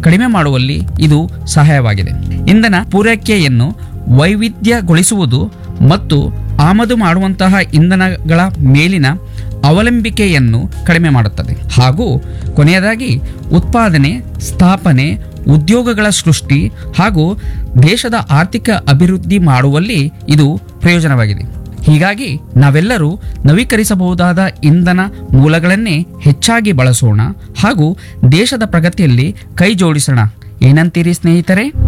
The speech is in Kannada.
ಕಡಿಮೆ ಮಾಡುವಲ್ಲಿ ಇದು ಸಹಾಯವಾಗಿದೆ ಇಂಧನ ಪೂರೈಕೆಯನ್ನು ವೈವಿಧ್ಯಗೊಳಿಸುವುದು ಮತ್ತು ಆಮದು ಮಾಡುವಂತಹ ಇಂಧನಗಳ ಮೇಲಿನ ಅವಲಂಬಿಕೆಯನ್ನು ಕಡಿಮೆ ಮಾಡುತ್ತದೆ ಹಾಗೂ ಕೊನೆಯದಾಗಿ ಉತ್ಪಾದನೆ ಸ್ಥಾಪನೆ ಉದ್ಯೋಗಗಳ ಸೃಷ್ಟಿ ಹಾಗೂ ದೇಶದ ಆರ್ಥಿಕ ಅಭಿವೃದ್ಧಿ ಮಾಡುವಲ್ಲಿ ಇದು ಪ್ರಯೋಜನವಾಗಿದೆ ಹೀಗಾಗಿ ನಾವೆಲ್ಲರೂ ನವೀಕರಿಸಬಹುದಾದ ಇಂಧನ ಮೂಲಗಳನ್ನೇ ಹೆಚ್ಚಾಗಿ ಬಳಸೋಣ ಹಾಗೂ ದೇಶದ ಪ್ರಗತಿಯಲ್ಲಿ ಕೈ ಜೋಡಿಸೋಣ ಏನಂತೀರಿ ಸ್ನೇಹಿತರೆ